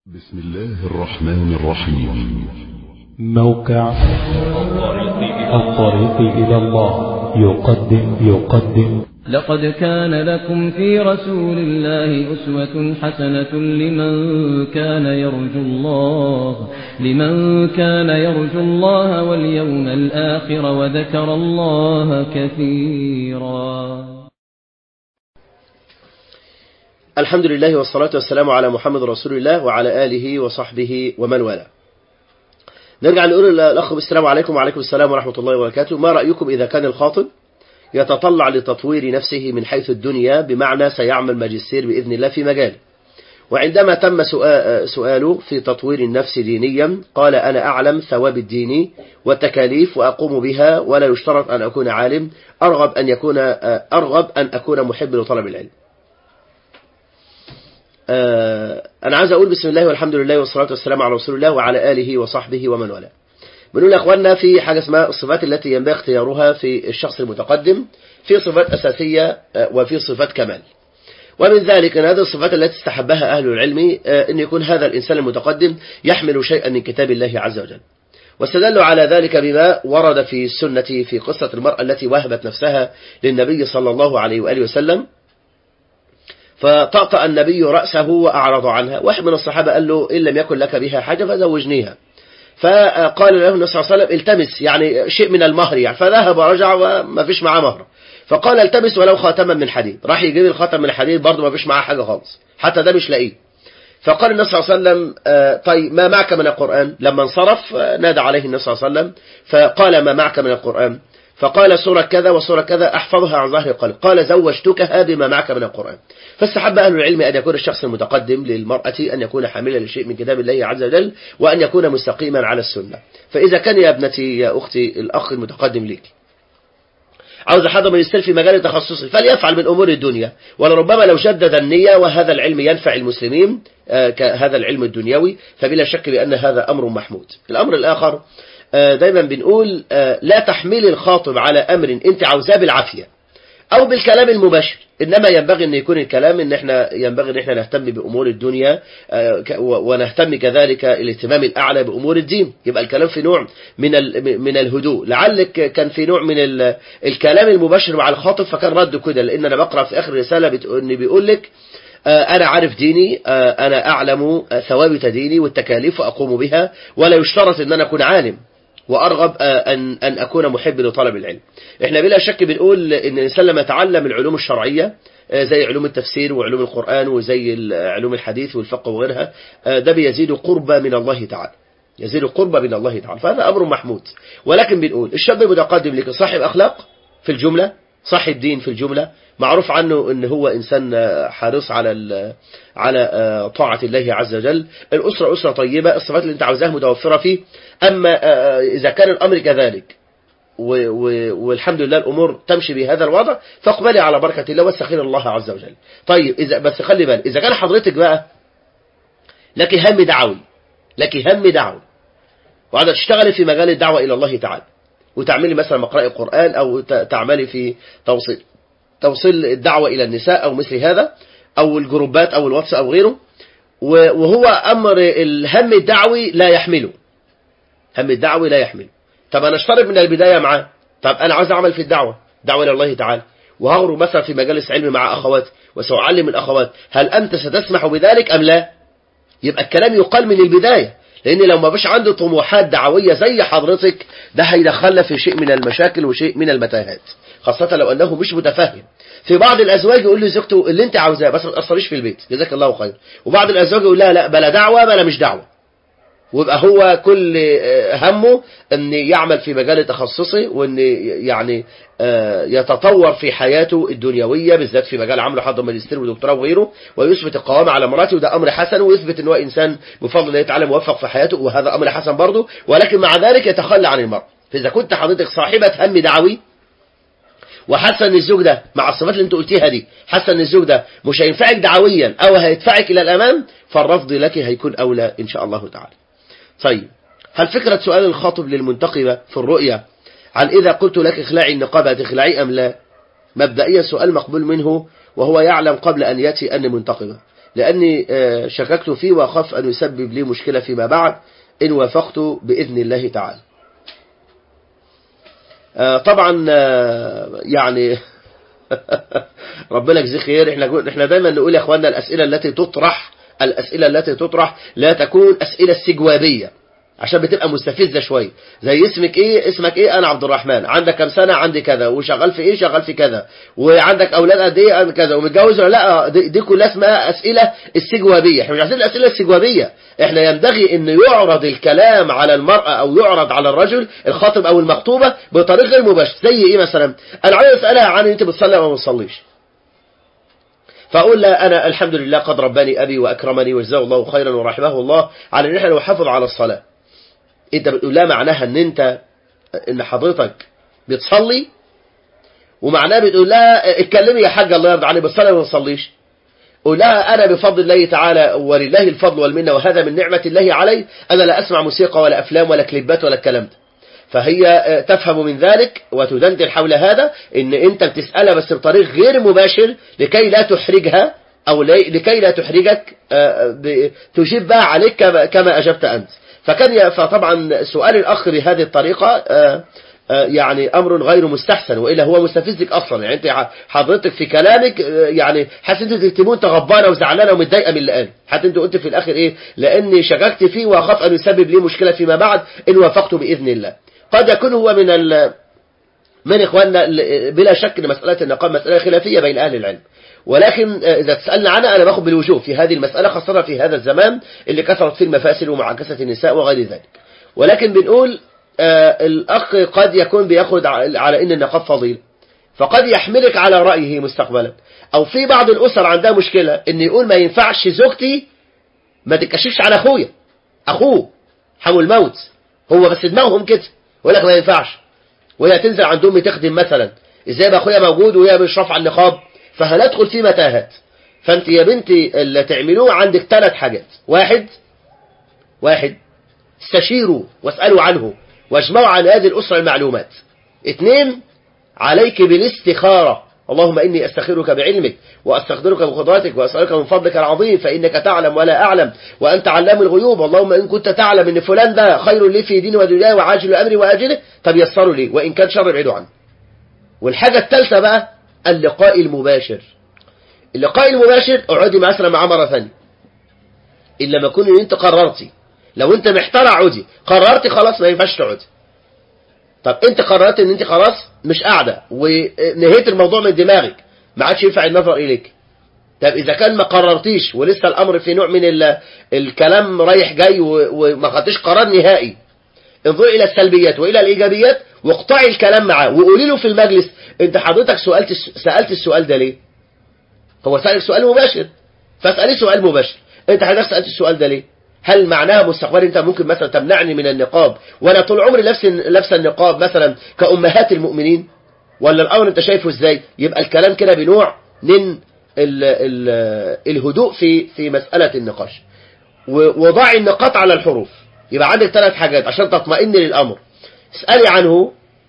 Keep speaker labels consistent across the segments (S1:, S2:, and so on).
S1: بسم الله الرحمن الرحيم
S2: موقع الطريق إلى الله يقدم يقدم
S3: لقد كان لكم في رسول الله أسوة حسنة لمن كان يرجو الله لمن كان يرجو الله واليوم الآخر وذكر الله كثيرا
S4: الحمد لله والصلاة والسلام على محمد رسول الله وعلى آله وصحبه ومن والاه نرجع نقول للأخ السلام عليكم وعليكم السلام ورحمة الله وبركاته ما رأيكم إذا كان الخاطب يتطلع لتطوير نفسه من حيث الدنيا بمعنى سيعمل ماجستير بإذن الله في مجال وعندما تم سؤاله في تطوير النفس دينيا قال أنا أعلم ثواب الدين والتكاليف وأقوم بها ولا يشترط أن أكون عالم أرغب أن, يكون أرغب أن أكون محب لطلب العلم أنا عايز أقول بسم الله والحمد لله والصلاة والسلام على رسول الله وعلى آله وصحبه ومن والاه بنقول يا أخواننا في حاجة اسمها الصفات التي ينبغي اختيارها في الشخص المتقدم في صفات أساسية وفي صفات كمال ومن ذلك أن هذه الصفات التي استحبها أهل العلم أن يكون هذا الإنسان المتقدم يحمل شيئا من كتاب الله عز وجل واستدلوا على ذلك بما ورد في السنة في قصة المرأة التي وهبت نفسها للنبي صلى الله عليه وآله وسلم فطأطأ النبي رأسه وأعرض عنها واحد من الصحابة قال له إن لم يكن لك بها حاجة فزوجنيها فقال له النبي صلى الله عليه وسلم التمس يعني شيء من المهر يعني فذهب ورجع وما فيش معاه مهر فقال التمس ولو خاتما من حديد راح يجيب الخاتم من الحديد برضه ما فيش معاه حاجة خالص حتى ده مش لاقيه فقال النبي صلى الله عليه وسلم طيب ما معك من القرآن لما انصرف نادى عليه النبي صلى الله عليه وسلم فقال ما معك من القرآن فقال سورة كذا وسورة كذا أحفظها عن ظهر قلب قال زوجتكها بما معك من القرآن فاستحب أهل العلم أن يكون الشخص المتقدم للمرأة أن يكون حاملا لشيء من كتاب الله عز وجل وأن يكون مستقيما على السنة فإذا كان يا ابنتي يا أختي الأخ المتقدم لك عاوز حدا من يستل في مجال تخصصي فليفعل من أمور الدنيا ولربما لو جدد النية وهذا العلم ينفع المسلمين كهذا العلم الدنيوي فبلا شك بأن هذا أمر محمود الأمر الآخر دايما بنقول لا تحملي الخاطب على أمر أنت عاوزاه بالعافية أو بالكلام المباشر إنما ينبغي أن يكون الكلام إن إحنا ينبغي أن إحنا نهتم بأمور الدنيا ونهتم كذلك الاهتمام الأعلى بأمور الدين يبقى الكلام في نوع من من الهدوء لعلك كان في نوع من الكلام المباشر مع الخاطب فكان رده كده لأن أنا بقرأ في آخر رسالة إن بيقول لك أنا عارف ديني أنا أعلم ثوابت ديني والتكاليف وأقوم بها ولا يشترط أن أنا أكون عالم وأرغب أن أن أكون محب لطلب العلم إحنا بلا شك بنقول إن الإنسان لما يتعلم العلوم الشرعية زي علوم التفسير وعلوم القرآن وزي علوم الحديث والفقه وغيرها ده بيزيد قربا من الله تعالى يزيد قربا من الله تعالى فهذا أمر محمود ولكن بنقول الشاب المتقدم لك صاحب أخلاق في الجملة صاحب دين في الجملة معروف عنه ان هو انسان حريص على على طاعة الله عز وجل الأسرة أسرة طيبة الصفات اللي انت عاوزاها متوفرة فيه أما إذا كان الأمر كذلك والحمد لله الأمور تمشي بهذا الوضع فاقبلي على بركة الله واستخير الله عز وجل طيب إذا بس خلي بالك إذا كان حضرتك بقى لك هم دعوي لك هم دعوي وعايزة تشتغلي في مجال الدعوة إلى الله تعالى وتعملي مثلا مقرأ القرآن أو تعملي في توصيل توصيل الدعوة إلى النساء أو مثل هذا أو الجروبات أو الواتس أو غيره وهو أمر الهم الدعوي لا يحمله هم الدعوي لا يحمله طب أنا اشترط من البداية معاه طب أنا عاوز أعمل في الدعوة دعوة إلى الله تعالى وهغرب مثلا في مجالس علم مع أخوات وسأعلم الأخوات هل أنت ستسمح بذلك أم لا يبقى الكلام يقال من البداية لأن لو ما بش عنده طموحات دعوية زي حضرتك ده هيدخلنا في شيء من المشاكل وشيء من المتاهات خاصة لو أنه مش متفهم في بعض الأزواج يقول لزوجته اللي أنت عاوزاه بس ما تأثريش في البيت جزاك الله خير وبعض الأزواج يقول لا لا بلا دعوة بلا مش دعوة ويبقى هو كل همه أن يعمل في مجال تخصصي وأن يعني يتطور في حياته الدنيوية بالذات في مجال عمله حضر ماجستير ودكتوراه وغيره ويثبت القوامة على مراته وده أمر حسن ويثبت أن هو إنسان بفضل الله تعالى موفق في حياته وهذا أمر حسن برضه ولكن مع ذلك يتخلى عن المرأة فإذا كنت حضرتك صاحبة هم دعوي وحاسه ان الزوج ده مع الصفات اللي انت قلتيها دي حاسه ان الزوج ده مش هينفعك دعويا او هيدفعك الى الامام فالرفض لك هيكون اولى ان شاء الله تعالى طيب هل فكرة سؤال الخاطب للمنتقبة في الرؤيا عن إذا قلت لك اخلعي النقاب هتخلعي أم لا مبدئيا سؤال مقبول منه وهو يعلم قبل أن يأتي أني منتقبة لأني آه، شككت فيه وأخاف أن يسبب لي مشكلة فيما بعد إن وافقت بإذن الله تعالى آه، طبعا آه، يعني ربنا يجزيه خير احنا احنا دايما نقول يا اخواننا الاسئله التي تطرح الاسئله التي تطرح لا تكون اسئله استجوابيه عشان بتبقى مستفزه شويه زي اسمك ايه اسمك ايه انا عبد الرحمن عندك كام سنه عندي كذا وشغال في ايه شغال في كذا وعندك اولاد قد ايه قد كذا ومتجوز ولا لا دي, دي كلها اسمها اسئله استجوابيه احنا مش عايزين الاسئله الاستجوابيه احنا ينبغي ان يعرض الكلام على المراه او يعرض على الرجل الخاطب او المخطوبه بطريقه غير مباشره زي ايه مثلا انا عايز اسالها عن انت بتصلي او ما بتصليش فأقول لا أنا الحمد لله قد رباني أبي وأكرمني وجزاه الله خيرا ورحمه الله على أن احنا نحافظ على الصلاة انت بتقول لها معناها ان انت ان حضرتك بتصلي ومعناها بتقول لها اتكلمي يا حاج الله يرضى عني بتصلي ولا ما بتصليش قول لها انا بفضل الله تعالى ولله الفضل والمنه وهذا من نعمه الله علي انا لا اسمع موسيقى ولا افلام ولا كليبات ولا الكلام ده فهي تفهم من ذلك وتدندن حول هذا ان انت بتسالها بس بطريق غير مباشر لكي لا تحرجها او لكي لا تحرجك تجيب بقى عليك كما اجبت انت فكان فطبعا سؤال الأخ بهذه الطريقة يعني أمر غير مستحسن وإلا هو مستفزك أصلا يعني أنت حضرتك في كلامك يعني حاسس أنت تكتبون تغضبانة وزعلانة ومتضايقة من اللي قال حتى أنت قلت في الآخر إيه لأني شككت فيه وأخاف أن يسبب لي مشكلة فيما بعد إن وافقت بإذن الله قد يكون هو من ال من إخواننا بلا شك أن مسألة النقاب مسألة خلافية بين أهل العلم ولكن إذا تسألنا عنها أنا باخد بالوجوب في هذه المسألة خاصة في هذا الزمان اللي كثرت فيه المفاسد ومعاكسة النساء وغير ذلك ولكن بنقول آه الأخ قد يكون بياخد على إن النقاب فضيل فقد يحملك على رأيه مستقبلا أو في بعض الأسر عندها مشكلة إن يقول ما ينفعش زوجتي ما تتكشفش على أخويا أخوه حمو الموت هو بس دماغهم كده يقول لك ما ينفعش وهي تنزل عند أمي تخدم مثلا إزاي بقى أخويا موجود وهي مش رافعه النقاب فهندخل في متاهات فانت يا بنتي اللي تعملوه عندك ثلاث حاجات واحد واحد استشيروا واسألوا عنه واجمعوا عن هذه الأسرة المعلومات اثنين عليك بالاستخارة اللهم إني أستخيرك بعلمك وأستقدرك بقدرتك وأسألك من فضلك العظيم فإنك تعلم ولا أعلم وأنت علام الغيوب اللهم إن كنت تعلم إن فلان ده خير لي في ديني ودنياي وعاجل أمري وآجله طب يسروا لي وإن كان شر ابعدوا عنه والحاجة الثالثة بقى اللقاء المباشر اللقاء المباشر اقعدي مثلا معاه مرة ثانية إلا ما كون انت قررتي لو انت محتار اقعدي قررتي خلاص ما ينفعش تقعدي طب انت قررت ان انت خلاص مش قاعدة ونهيت الموضوع من دماغك ما عادش ينفع النظر اليك طب اذا كان ما قررتيش ولسه الامر في نوع من الكلام رايح جاي وما خدتش قرار نهائي انظري الى السلبيات والى الايجابيات واقطعي الكلام معاه وقولي له في المجلس انت حضرتك سألت سألت السؤال ده ليه هو سألك سؤال مباشر فاسألي سؤال مباشر انت حضرتك سألت السؤال ده ليه هل معناها مستقبلا انت ممكن مثلا تمنعني من النقاب وانا طول عمري لابس لابسه النقاب مثلا كأمهات المؤمنين ولا الامر انت شايفه ازاي يبقى الكلام كده بنوع من ال ال الهدوء في في مسألة النقاش وضعي النقاط على الحروف يبقى عندك ثلاث حاجات عشان تطمئن للأمر اسألي عنه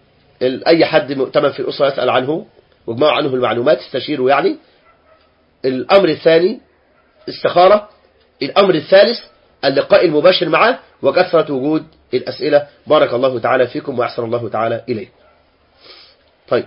S4: أي حد مؤتمن في الأسرة يسأل عنه واجمعوا عنه المعلومات استشيروا يعني الأمر الثاني استخارة الأمر الثالث اللقاء المباشر معه وكثرة وجود الأسئلة بارك الله تعالى فيكم وأحسن الله تعالى إليه طيب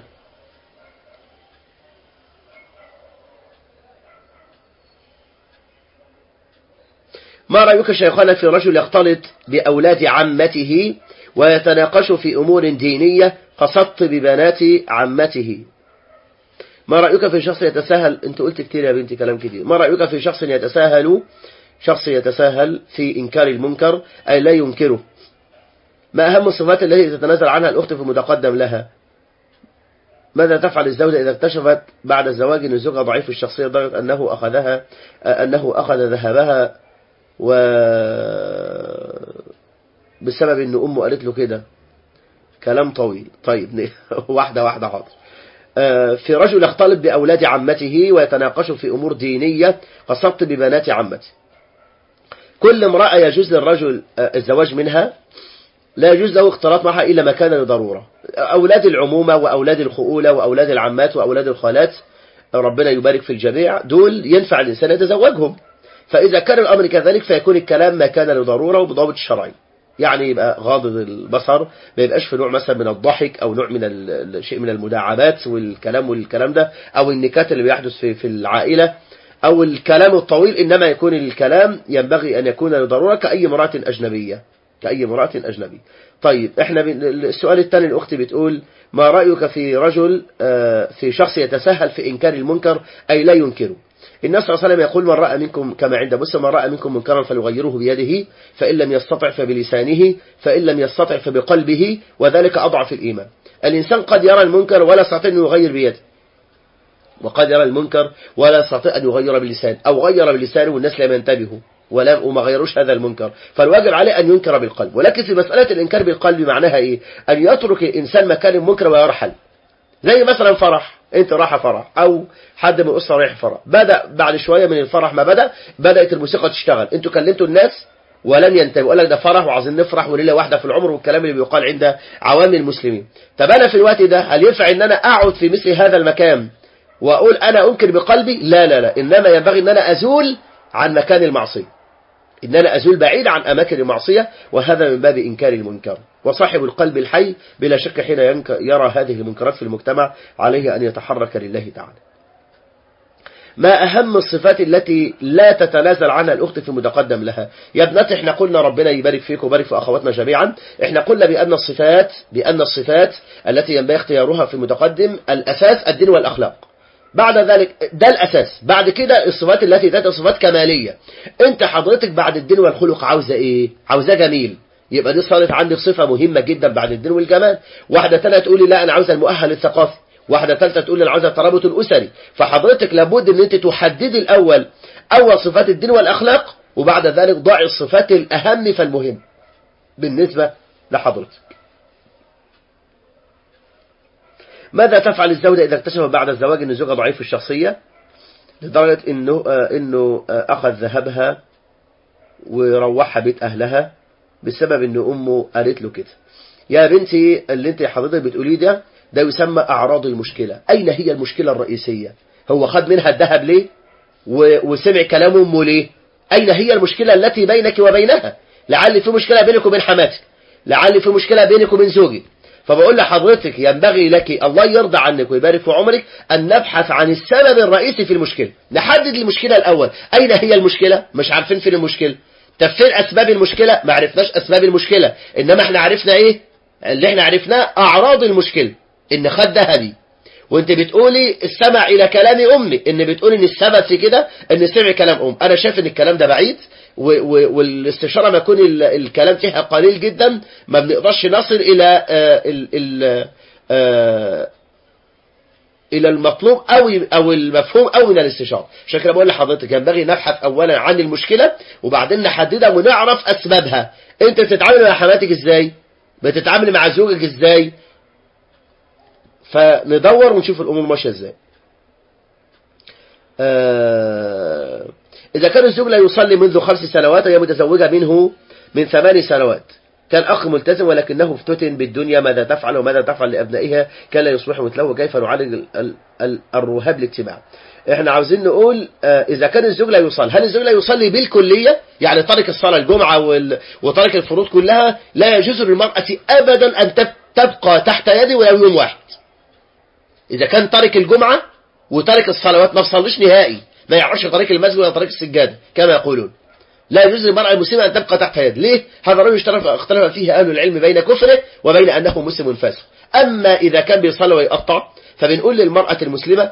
S4: ما رأيك شيخنا في رجل يختلط بأولاد عمته ويتناقش في أمور دينية قصدت ببنات عمته ما رأيك في شخص يتساهل انت قلت كتير يا بنتي كلام كتير ما رأيك في شخص يتساهل شخص يتساهل في إنكار المنكر أي لا ينكره ما أهم الصفات التي تتنازل عنها الأخت في المتقدم لها ماذا تفعل الزوجة إذا اكتشفت بعد الزواج أن زوجها ضعيف الشخصية لدرجة أنه أخذها أنه أخذ ذهبها و بسبب أن أمه قالت له كده كلام طويل طيب واحدة واحدة حاضر في رجل يختلط بأولاد عمته ويتناقش في أمور دينية قصبت ببنات عمته كل امرأة يجوز للرجل الزواج منها لا يجوز له اختلاط معها إلا ما كان لضرورة أولاد العمومة وأولاد الخؤولة وأولاد العمات وأولاد الخالات ربنا يبارك في الجميع دول ينفع الإنسان يتزوجهم فإذا كان الأمر كذلك فيكون الكلام ما كان لضرورة وبضابط الشرعي يعني يبقى غاضض البصر ما يبقاش في نوع مثلا من الضحك او نوع من ال- شيء من المداعبات والكلام والكلام ده او النكات اللي بيحدث في في العائله او الكلام الطويل انما يكون الكلام ينبغي ان يكون لضروره كاي امراه اجنبيه كاي امراه اجنبيه طيب احنا بن- السؤال الثاني الاخت بتقول ما رايك في رجل آه، في شخص يتساهل في انكار المنكر اي لا ينكره النبي صلى الله عليه وسلم يقول من رأى منكم كما عند مسلم من رأى منكم منكرا فليغيره بيده فإن لم يستطع فبلسانه فإن لم يستطع فبقلبه وذلك أضعف الإيمان الإنسان قد يرى المنكر ولا يستطيع أن يغير بيده وقد يرى المنكر ولا يستطيع أن يغير بلسانه أو غير بلسانه والناس لم ينتبهوا ولا وما غيروش هذا المنكر فالواجب عليه أن ينكر بالقلب ولكن في مسألة الإنكار بالقلب معناها إيه أن يترك الإنسان مكان المنكر ويرحل زي مثلا فرح انت رايحه فرح او حد من الاسره رايح فرح بدا بعد شويه من الفرح ما بدا بدات الموسيقى تشتغل انتوا كلمتوا الناس ولم ينتبهوا قال لك ده فرح وعايزين نفرح وليله واحده في العمر والكلام اللي بيقال عند عوام المسلمين طب انا في الوقت ده هل ينفع ان انا اقعد في مثل هذا المكان واقول انا انكر بقلبي لا لا لا انما ينبغي ان انا ازول عن مكان المعصيه إن أنا أزول بعيد عن أماكن المعصية وهذا من باب إنكار المنكر وصاحب القلب الحي بلا شك حين ينك- يرى هذه المنكرات في المجتمع عليه أن يتحرك لله تعالى ما أهم الصفات التي لا تتنازل عنها الأخت في المتقدم لها يا ابنتي احنا قلنا ربنا يبارك فيك ويبارك في أخواتنا جميعا احنا قلنا بأن الصفات بأن الصفات التي ينبغي اختيارها في المتقدم الأساس الدين والأخلاق بعد ذلك ده الأساس بعد كده الصفات التي تأتي صفات كمالية انت حضرتك بعد الدين والخلق عاوزة ايه عاوزة جميل يبقى دي صارت عندك صفة مهمة جدا بعد الدين والجمال واحدة تانية تقولي لا انا عاوزة المؤهل الثقافي واحدة ثالثة تقول انا عاوزة الترابط الأسري فحضرتك لابد ان انت تحددي الأول أول صفات الدين والأخلاق وبعد ذلك ضعي الصفات الأهم فالمهم بالنسبة لحضرتك ماذا تفعل الزوجة إذا اكتشف بعد الزواج أن زوجها ضعيف الشخصية لدرجة أنه, آه إنه آه أخذ ذهبها وروحها بيت أهلها بسبب أن أمه قالت له كده يا بنتي اللي انت حضرتك بتقوليه ده ده يسمى أعراض المشكلة أين هي المشكلة الرئيسية هو خد منها الذهب ليه و- وسمع كلام أمه ليه أين هي المشكلة التي بينك وبينها لعل في مشكلة بينك وبين حماتك لعل في مشكلة بينك وبين زوجك فبقول لحضرتك ينبغي لك الله يرضى عنك ويبارك في عمرك أن نبحث عن السبب الرئيسي في المشكلة نحدد المشكلة الأول أين هي المشكلة مش عارفين فين المشكلة طب فين أسباب المشكلة ما عرفناش أسباب المشكلة إنما احنا عرفنا إيه اللي احنا عرفناه أعراض المشكلة إن خد ذهبي وانت بتقولي استمع الى كلام امي ان بتقولي ان السبب في كده ان سمع كلام ام انا شايف ان الكلام ده بعيد و- و- والاستشاره ما يكون ال- الكلام فيها قليل جدا ما بنقدرش نصل الى آه، ال ال آه، الى المطلوب او او المفهوم او من الاستشاره عشان كده بقول لحضرتك ينبغي نبحث اولا عن المشكله وبعدين نحددها ونعرف اسبابها انت بتتعامل مع حماتك ازاي بتتعامل مع زوجك ازاي فندور ونشوف الأمور ماشية ازاي آه، إذا كان الزوج لا يصلي منذ خمس سنوات هي متزوجة منه من ثمان سنوات كان أخ ملتزم ولكنه افتتن بالدنيا ماذا تفعل وماذا تفعل لأبنائها كان لا يصبح مثله وكيف نعالج ال- ال- ال- الرهاب الاجتماعي احنا عاوزين نقول آه، إذا كان الزوج لا يصلي هل الزوج لا يصلي بالكلية يعني ترك الصلاة الجمعة وال- وترك الفروض كلها لا يجوز للمرأة أبدا أن تب- تبقى تحت يدي ولو يوم واحد إذا كان ترك الجمعة وترك الصلوات ما بصليش نهائي ما يعرفش طريق المسجد ولا طريق السجادة كما يقولون لا يجوز للمرأة المسلمة أن تبقى تحت يد ليه؟ هذا الرجل اشترف اختلف فيه أهل العلم بين كفره وبين أنه مسلم فاسق أما إذا كان بيصلي ويقطع فبنقول للمرأة المسلمة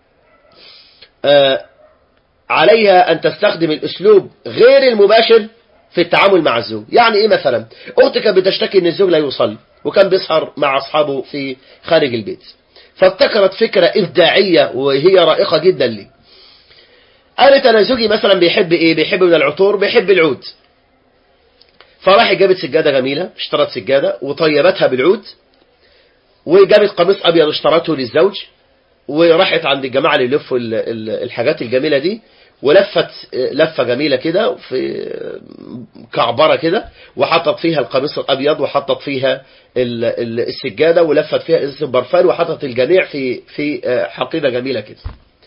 S4: آه عليها أن تستخدم الأسلوب غير المباشر في التعامل مع الزوج يعني إيه مثلا أختي كانت بتشتكي أن الزوج لا يصلي وكان بيسهر مع أصحابه في خارج البيت فابتكرت فكرة إبداعية وهي رائقة جدا لي قالت أنا زوجي مثلا بيحب إيه بيحب من العطور بيحب العود فراح جابت سجادة جميلة اشترت سجادة وطيبتها بالعود وجابت قميص أبيض اشترته للزوج وراحت عند الجماعة اللي يلفوا ال- ال- الحاجات الجميلة دي ولفت لفة جميلة كده في كعبرة كده وحطت فيها القميص الأبيض وحطت فيها ال- ال- السجادة ولفت فيها إزازة برفان وحطت الجميع في في حقيبة جميلة كده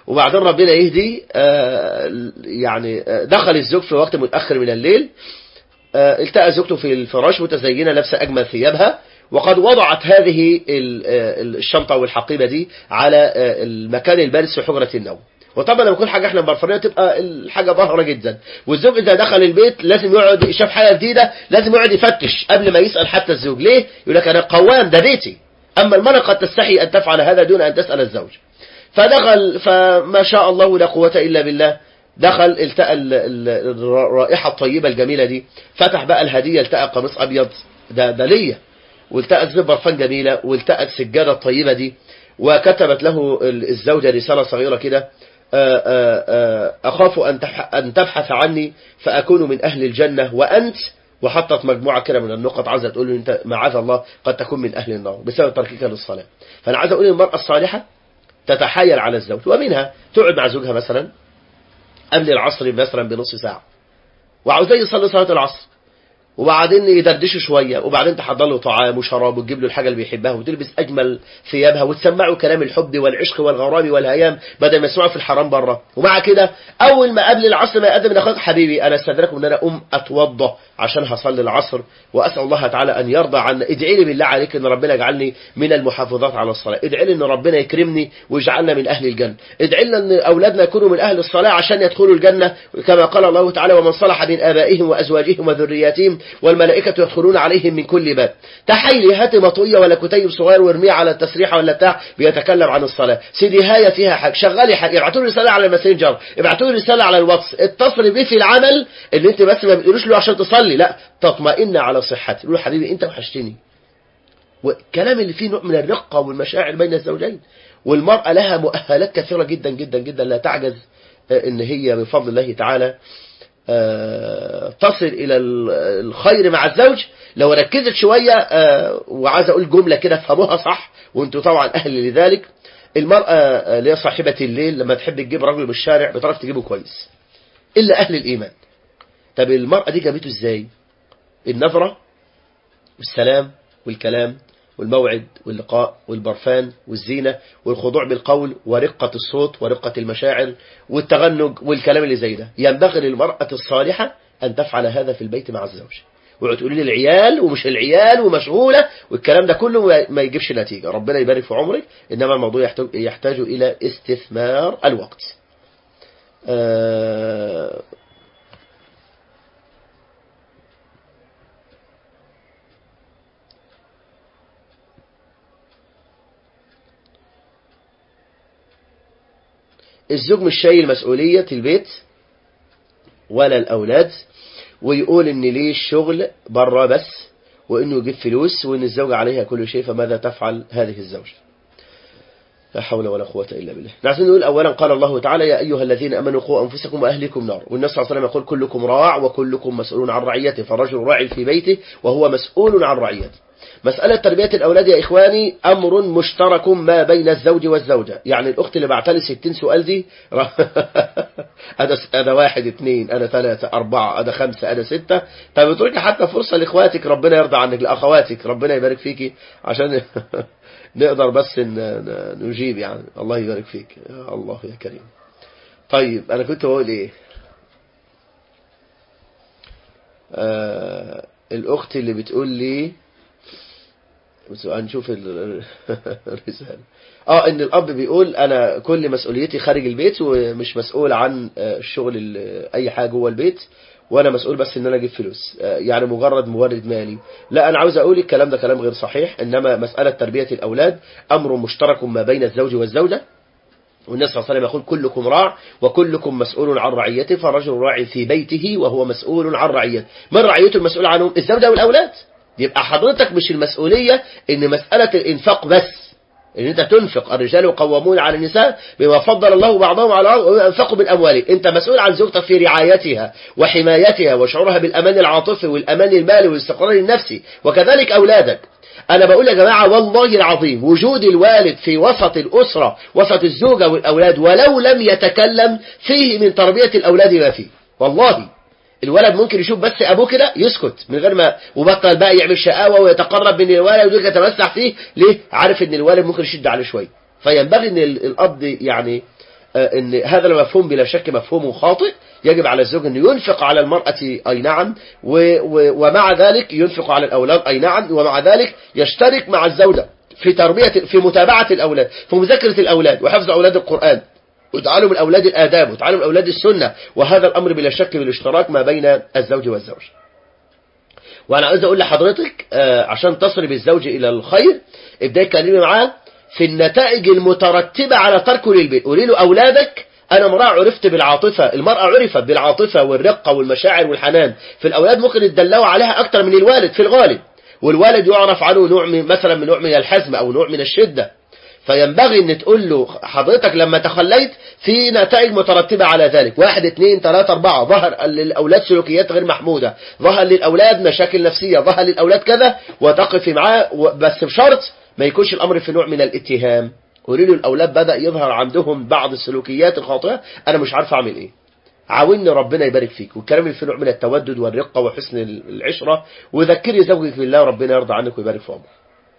S4: وبعدين ربنا يهدي آه، يعني آه، دخل الزوج في وقت متأخر من الليل آه، التقى زوجته في الفراش متزينة لابسة أجمل ثيابها وقد وضعت هذه ال- آه، الشنطة والحقيبة دي على آه، المكان البارز في حجرة النوم وطبعا لما يكون حاجة احنا مبرفانية تبقى الحاجة ظاهرة جدا والزوج إذا دخل البيت لازم يقعد شاف حاجة جديدة لازم يقعد يفتش قبل ما يسأل حتى الزوج ليه؟ يقول لك أنا قوام ده بيتي أما المرأة قد تستحي أن تفعل هذا دون أن تسأل الزوج فدخل فما شاء الله لا قوة إلا بالله دخل التقى ال- ال- الرائحة الطيبة الجميلة دي فتح بقى الهدية التقى قميص أبيض ده ده ليا والتقى زبر برفان جميلة والتقى السجادة الطيبة دي وكتبت له ال- الزوجة رسالة صغيرة كده آه، آه، آه، أخاف أن تبح- أن تبحث عني فأكون من أهل الجنة وأنت وحطت مجموعة كده من النقط عايزة تقول له أنت معاذ الله قد تكون من أهل النار بسبب تركك للصلاة فأنا عايز أقول المرأة الصالحة تتحايل على الزوج ومنها تقعد مع زوجها مثلا قبل العصر مثلا بنص ساعة وعاوزاه يصلي صلاة العصر وبعدين يدردشوا شوية وبعدين تحضر له طعام وشراب وتجيب له الحاجة اللي بيحبها وتلبس أجمل ثيابها وتسمعه كلام الحب والعشق والغرام والهيام بدل ما يسمعوا في الحرام بره ومع كده أول ما قبل العصر ما يقدم لأخوك حبيبي أنا استدركم أن أنا أم أتوضى عشان هصلي العصر وأسأل الله تعالى أن يرضى عنا ادعي لي بالله عليك أن ربنا يجعلني من المحافظات على الصلاة ادعي لي أن ربنا يكرمني ويجعلنا من أهل الجنة ادعي لنا أن أولادنا يكونوا من أهل الصلاة عشان يدخلوا الجنة كما قال الله تعالى ومن صلح من آبائهم وأزواجهم وذرياتهم والملائكة يدخلون عليهم من كل باب تحيلي هات مطوية ولا كتيب صغير وارميه على التسريحة ولا بتاع بيتكلم عن الصلاة سيدي هاية فيها حاجة شغلي حاجة ابعتوا لي رسالة على الماسنجر ابعتوا لي رسالة على الواتس اتصلي بيه في العمل اللي انت بس ما بتقولوش له عشان تصلي لا تطمئن على صحتي قولوا حبيبي انت وحشتني والكلام اللي فيه نوع من الرقة والمشاعر بين الزوجين والمرأة لها مؤهلات كثيرة جدا جدا جدا لا تعجز آه، ان هي بفضل الله تعالى آه، تصل إلى ال- الخير مع الزوج لو ركزت شوية آه، وعايز أقول جملة كده فهموها صح وانتوا طبعا أهل لذلك المرأة آه، اللي هي صاحبة الليل لما تحب تجيب رجل بالشارع بتعرف تجيبه كويس إلا أهل الإيمان طب المرأة دي جابته إزاي النظرة والسلام والكلام والموعد واللقاء والبرفان والزينة والخضوع بالقول ورقة الصوت ورقة المشاعر والتغنج والكلام اللي زي ده ينبغي للمرأة الصالحة أن تفعل هذا في البيت مع الزوج وقعد تقولي لي العيال ومش العيال ومشغولة والكلام ده كله ما- ما يجيبش نتيجة ربنا يبارك في عمرك إنما الموضوع يحتاج, يحتاج إلى استثمار الوقت آه الزوج مش شايل مسؤولية البيت ولا الأولاد ويقول إن ليه الشغل بره بس وإنه يجيب فلوس وإن الزوجة عليها كل شيء فماذا تفعل هذه الزوجة لا حول ولا قوة إلا بالله عايزين نقول أولا قال الله تعالى يا أيها الذين أمنوا قوا أنفسكم وأهلكم نار والنبي صلى الله عليه وسلم يقول كلكم راع وكلكم مسؤول عن رعيته فالرجل راع في بيته وهو مسؤول عن رعيته مسألة تربية الأولاد يا إخواني أمر مشترك ما بين الزوج والزوجة يعني الأخت اللي بعتلي 60 سؤال دي أنا أنا واحد اثنين أنا ثلاثة أربعة أنا خمسة أنا ستة طب اتركي حتى فرصة لإخواتك ربنا يرضى عنك لأخواتك ربنا يبارك فيكي عشان نقدر بس ن- ن- نجيب يعني الله يبارك فيك يا الله يا كريم طيب أنا كنت بقول إيه آه الأخت اللي بتقول لي بس هنشوف ال- الرسالة اه ان الاب بيقول انا كل مسؤوليتي خارج البيت ومش مسؤول عن آه، الشغل ال- اي حاجه جوه البيت وانا مسؤول بس ان انا اجيب فلوس آه، يعني مجرد مورد مالي لا انا عاوز اقول الكلام ده كلام غير صحيح انما مساله تربيه الاولاد امر مشترك ما بين الزوج والزوجه والنبي صلى الله عليه وسلم يقول كلكم راع وكلكم مسؤول عن رعيته فالرجل راع في بيته وهو مسؤول عن رعيته من رعيته المسؤول عنهم الزوجة والأولاد يبقى حضرتك مش المسؤولية ان مسألة الانفاق بس ان انت تنفق الرجال قوامون على النساء بما فضل الله بعضهم على بعض وانفقوا من اموالهم انت مسؤول عن زوجتك في رعايتها وحمايتها وشعورها بالامان العاطفي والامان المالي والاستقرار النفسي وكذلك اولادك انا بقول يا جماعة والله العظيم وجود الوالد في وسط الاسرة وسط الزوجة والاولاد ولو لم يتكلم فيه من تربية الاولاد ما فيه والله الولد ممكن يشوف بس ابوه كده يسكت من غير ما وبطل بقى يعمل شقاوه ويتقرب من الولد ويجي يتمسح فيه ليه عارف ان الولد ممكن يشد عليه شويه فينبغي ان ال- الاب يعني آه، ان هذا المفهوم بلا شك مفهوم خاطئ يجب على الزوج انه ينفق على المرأة اي نعم و- و- ومع ذلك ينفق على الاولاد اي نعم ومع ذلك يشترك مع الزوجة في تربية في متابعة الاولاد في مذاكرة الاولاد وحفظ اولاد القرآن وتعلم الاولاد الاداب وتعلم الاولاد السنة وهذا الامر بلا شك بالاشتراك ما بين الزوج والزوج وانا عايز اقول لحضرتك آه، عشان تصري بالزوج الى الخير ابداي اتكلمي معاه في النتائج المترتبة على تركه للبيت قولي له اولادك انا امرأة عرفت بالعاطفة المرأة عرفت بالعاطفة والرقة والمشاعر والحنان في الاولاد ممكن يتدلوا عليها اكتر من الوالد في الغالب والوالد يعرف عنه نوع من مثلا من نوع من الحزم او نوع من الشدة فينبغي ان تقول له حضرتك لما تخليت في نتائج مترتبة على ذلك واحد اثنين ثلاثة اربعة ظهر للاولاد سلوكيات غير محمودة ظهر للاولاد مشاكل نفسية ظهر للاولاد كذا وتقفي معاه و- بس بشرط ما يكونش الامر في نوع من الاتهام قولي له الاولاد بدأ يظهر عندهم بعض السلوكيات الخاطئة انا مش عارف اعمل ايه عاوني ربنا يبارك فيك والكلام اللي في نوع من التودد والرقة وحسن العشرة وذكري زوجك بالله وربنا يرضى عنك ويبارك في عمرك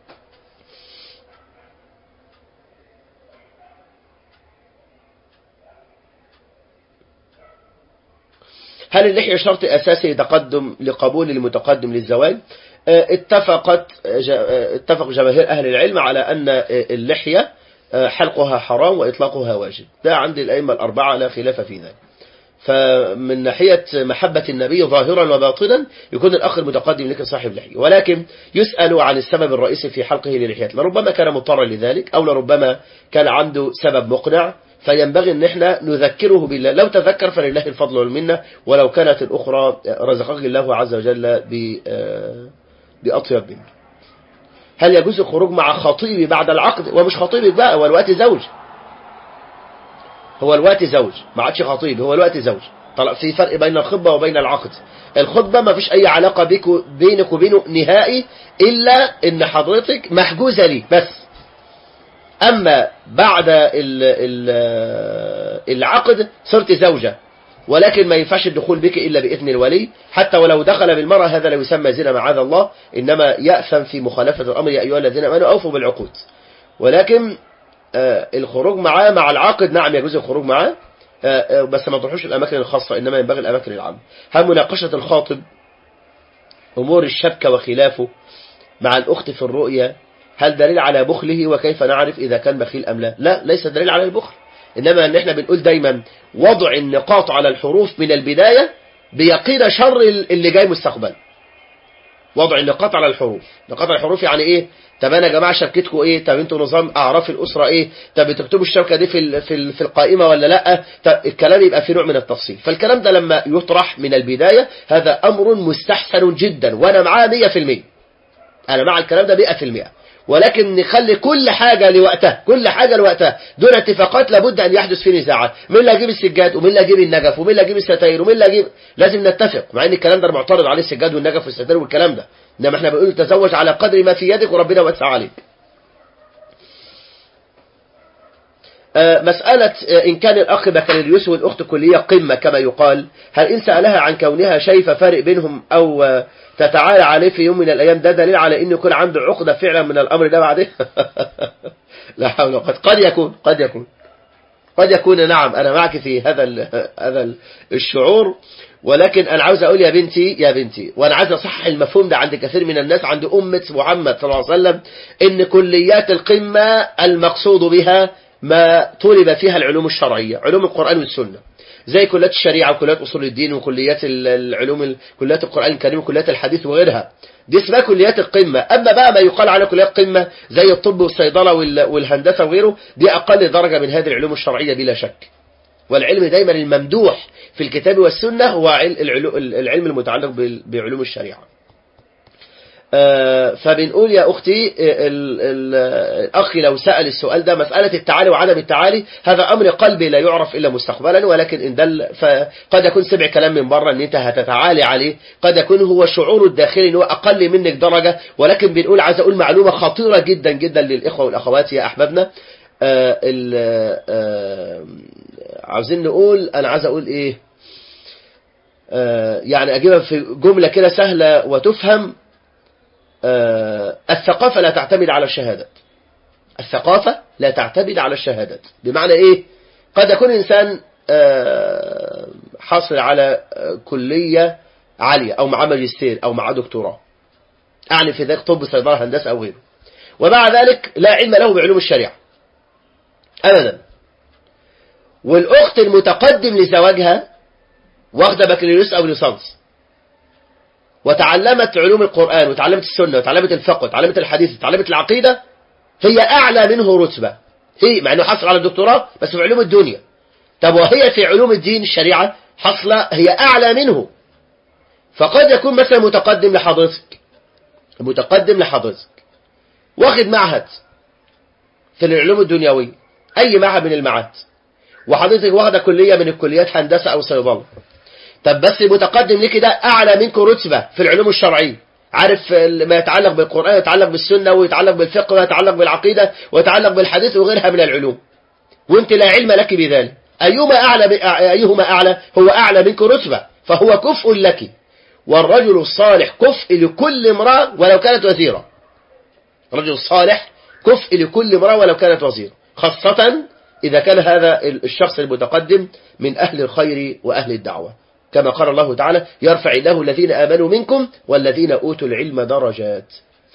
S4: هل اللحية شرط أساسي لتقدم لقبول المتقدم للزواج آه، اتفقت ج- آه، اتفق جماهير أهل العلم على أن آه، اللحية آه، حلقها حرام وإطلاقها واجب ده عند الأئمة الأربعة لا خلاف في ذلك فمن ناحية محبة النبي ظاهرا وباطنا يكون الأخ المتقدم لك صاحب لحية ولكن يسأل عن السبب الرئيسي في حلقه للحية لربما كان مضطرا لذلك أو لربما كان عنده سبب مقنع فينبغي ان احنا نذكره بالله لو تذكر فلله الفضل والمنة ولو كانت الأخرى رزقك الله عز وجل ب- آه، بأطيب منه هل يجوز الخروج مع خطيبي بعد العقد ومش خطيبك بقى هو الوقت زوج هو الوقت زوج ما عادش خطيب هو الوقت زوج طلع في فرق بين الخطبة وبين العقد الخطبة ما فيش أي علاقة بيك و- بينك وبينه نهائي إلا إن حضرتك محجوزة ليه بس أما بعد ال ال العقد صرت زوجة ولكن ما ينفعش الدخول بك إلا بإذن الولي حتى ولو دخل بالمرأة هذا لا يسمى زنا معاذ الله إنما يأثم في مخالفة الأمر يا أيها الذين آمنوا أوفوا بالعقود ولكن آه، الخروج معاه مع العاقد نعم يجوز الخروج معاه آه، آه، بس ما تروحوش الأماكن الخاصة إنما ينبغي الأماكن العامة هل مناقشة الخاطب أمور الشبكة وخلافه مع الأخت في الرؤية هل دليل على بخله وكيف نعرف إذا كان بخيل أم لا لا ليس دليل على البخل إنما أن احنا بنقول دايما وضع النقاط على الحروف من البداية بيقين شر اللي جاي مستقبلا وضع النقاط على الحروف نقاط على الحروف يعني ايه طب انا يا جماعه شبكتكم ايه طب انتوا نظام اعراف الاسره ايه طب بتكتبوا الشبكه دي في ال- في ال- في القائمه ولا لا طب الكلام يبقى فيه نوع من التفصيل فالكلام ده لما يطرح من البدايه هذا امر مستحسن جدا وانا معاه 100% انا مع الكلام ده 100% ولكن نخلي كل حاجة لوقتها كل حاجة لوقتها دون اتفاقات لابد أن يحدث في نزاعات مين اللي هيجيب السجاد ومين اللي هيجيب النجف ومين اللي هيجيب الستاير ومين اللي هيجيب لازم نتفق مع ان الكلام ده معترض عليه السجاد والنجف والستاير والكلام ده انما احنا بنقول تزوج على قدر ما في يدك وربنا وسع عليك آه، مسألة آه، إن كان الأخ بكالوريوس والأخت كلية قمة كما يقال هل إن سألها عن كونها شايفة فارق بينهم أو آه، تتعالى عليه في يوم من الأيام ده دليل على إنه يكون عنده عقدة فعلا من الأمر ده بعدين لا حول ولا قوة قد يكون قد يكون قد يكون نعم أنا معك في هذا ال- هذا ال- الشعور ولكن أنا عاوز أقول يا بنتي يا بنتي وأنا عايز أصحح المفهوم ده عند كثير من الناس عند أمة محمد صلى الله عليه وسلم إن كليات القمة المقصود بها ما طلب فيها العلوم الشرعية علوم القرآن والسنة زي كليات الشريعة وكليات أصول الدين وكليات ال- العلوم ال- كليات القرآن الكريم وكليات الحديث وغيرها دي اسمها كليات القمة أما بقى ما يقال على كليات قمة زي الطب والصيدلة وال- والهندسة وغيره دي أقل درجة من هذه العلوم الشرعية بلا شك والعلم دايما الممدوح في الكتاب والسنة هو عل- العلو- العلم المتعلق بال- بعلوم الشريعة آه، فبنقول يا أختي آه، ال- ال- الأخ لو سأل السؤال ده مسألة التعالي وعدم التعالي هذا أمر قلبي لا يعرف إلا مستقبلا ولكن إن دل فقد يكون سمع كلام من بره إن أنت هتتعالي عليه قد يكون هو شعوره الداخلي إن هو أقل منك درجة ولكن بنقول عايز أقول معلومة خطيرة جدا جدا للإخوة والأخوات يا أحبابنا آه، ال- آه، عاوزين نقول أنا عايز أقول إيه آه، يعني أجيبها في جملة كده سهلة وتفهم آه، الثقافة لا تعتمد على الشهادات الثقافة لا تعتمد على الشهادات بمعنى ايه قد يكون إنسان آه، حاصل على آه، كلية عالية أو معاه ماجستير أو معاه دكتوراه أعني في ذلك طب صيدلة هندسة أو غيره ومع ذلك لا علم له بعلوم الشريعة أبدا والأخت المتقدم لزواجها واخدة بكالوريوس أو ليسانس وتعلمت علوم القرآن وتعلمت السنة وتعلمت الفقه وتعلمت الحديث وتعلمت العقيدة هي أعلى منه رتبة هي مع أنه حصل على الدكتوراه بس في علوم الدنيا طب وهي في علوم الدين الشريعة حصلة هي أعلى منه فقد يكون مثلا متقدم لحضرتك متقدم لحضرتك واخد معهد في العلوم الدنيوية أي معهد من المعاهد وحضرتك واخدة كلية من الكليات هندسة أو صيدلة طب بس متقدم ليه كده أعلى منكم رتبة في العلوم الشرعية عارف ما يتعلق بالقرآن ويتعلق بالسنة ويتعلق بالفقه ويتعلق بالعقيدة ويتعلق بالحديث وغيرها من العلوم وانت لا علم لك بذلك أيهما أعلى أيهما أعلى هو أعلى منك رتبة فهو كفء لك والرجل الصالح كفء لكل امرأة ولو كانت وزيرة الرجل الصالح كفء لكل امرأة ولو كانت وزيرة خاصة إذا كان هذا الشخص المتقدم من أهل الخير وأهل الدعوة كما قال الله تعالى يرفع الله الذين آمنوا منكم والذين أوتوا العلم درجات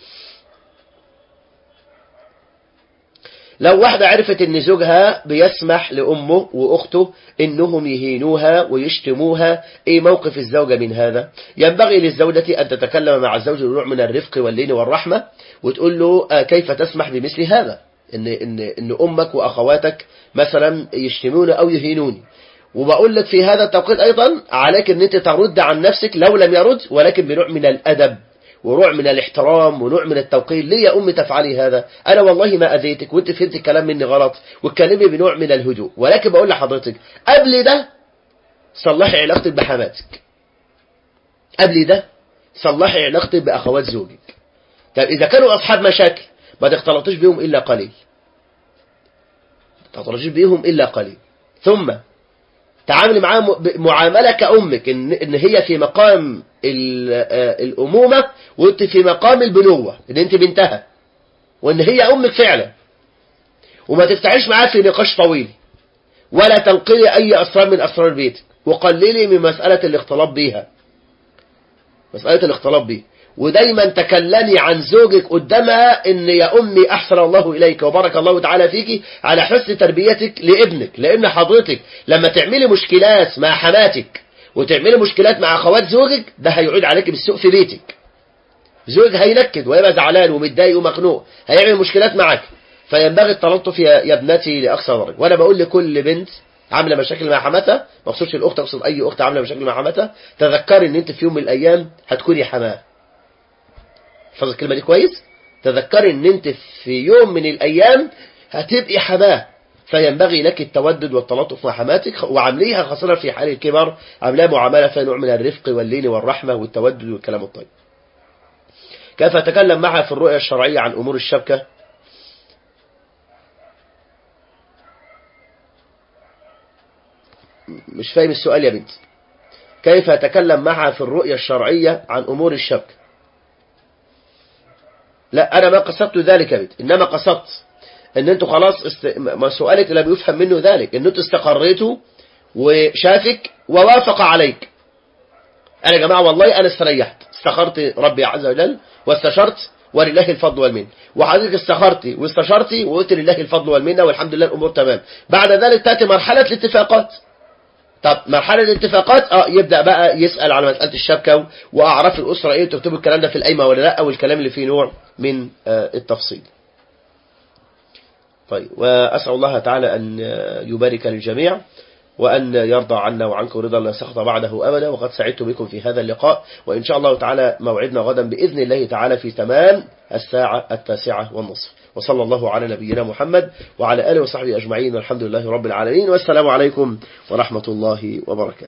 S4: لو واحدة عرفت ان زوجها بيسمح لأمه وأخته انهم يهينوها ويشتموها ايه موقف الزوجة من هذا ينبغي للزوجة ان تتكلم مع الزوج بنوع من الرفق واللين والرحمة وتقول له آه كيف تسمح بمثل هذا ان, إن, إن أمك وأخواتك مثلا يشتمون أو يهينوني وبقول لك في هذا التوقيت أيضا عليك ان انت ترد عن نفسك لو لم يرد ولكن بنوع من الأدب ونوع من الاحترام ونوع من التوقير ليه يا أمي تفعلي هذا أنا والله ما أذيتك وانت فهمت الكلام مني غلط واتكلمي بنوع من الهدوء ولكن بقول لحضرتك قبل ده صلحي علاقتك بحماتك قبل ده صلحي علاقتك بأخوات زوجك طب إذا كانوا أصحاب مشاكل ما تختلطش بيهم إلا قليل ما تختلطش بيهم إلا قليل ثم تعاملي معاها معاملة كأمك إن, إن هي في مقام الأمومة وانت في مقام البنوة إن انت بنتها وإن هي أمك فعلا وما تفتحيش معاها في نقاش طويل ولا تنقلي أي أسرار من أسرار بيتك وقللي من مسألة الاختلاط بيها مسألة الاختلاط بيه ودايما تكلمي عن زوجك قدامها ان يا امي احسن الله اليك وبارك الله تعالى فيك على حسن تربيتك لابنك لان حضرتك لما تعملي مشكلات مع حماتك وتعملي مشكلات مع اخوات زوجك ده هيعود عليك بالسوء في بيتك زوجك هينكد ويبقى زعلان ومتضايق ومخنوق هيعمل مشكلات معاك فينبغي التلطف يا ابنتي لاقصى درجه وانا بقول لكل بنت عامله مشاكل مع حماتها ما اقصدش الاخت اقصد اي اخت عامله مشاكل مع حماتها تذكري ان انت في يوم من الايام هتكوني حماه احفظ الكلمة دي كويس تذكري ان انت في يوم من الايام هتبقي حماه فينبغي لك التودد والتلطف مع حماتك وعامليها خاصة في حال الكبر عاملها معاملة فيها نوع من الرفق واللين والرحمة والتودد والكلام الطيب كيف أتكلم معها في الرؤية الشرعية عن أمور الشبكة مش فاهم السؤال يا بنتي كيف أتكلم معها في الرؤية الشرعية عن أمور الشبكة لا أنا ما قصدت ذلك بيت إنما قصدت إن أنتوا خلاص است... ما سؤالك لم يفهم منه ذلك إن أنتوا استقريتوا وشافك ووافق عليك أنا يا جماعة والله أنا استريحت استخرت ربي عز وجل واستشرت ولله الفضل والمنه وحضرتك استخرتي واستشرتي وقلت لله الفضل والمنه والحمد لله الأمور تمام بعد ذلك تأتي مرحلة الاتفاقات طب مرحلة الاتفاقات اه يبدأ بقى يسأل على مسألة الشبكة وأعراف الأسرة ايه تكتبوا الكلام ده في القايمة ولا لا والكلام اللي فيه نوع من آه التفصيل طيب وأسأل الله تعالى أن يبارك للجميع وأن يرضى عنا وعنكم رضا لا سخط بعده أبدا وقد سعدت بكم في هذا اللقاء وإن شاء الله تعالى موعدنا غدا بإذن الله تعالى في تمام الساعة التاسعة والنصف وصلى الله على نبينا محمد وعلى آله وصحبه أجمعين والحمد لله رب العالمين والسلام عليكم ورحمة الله وبركاته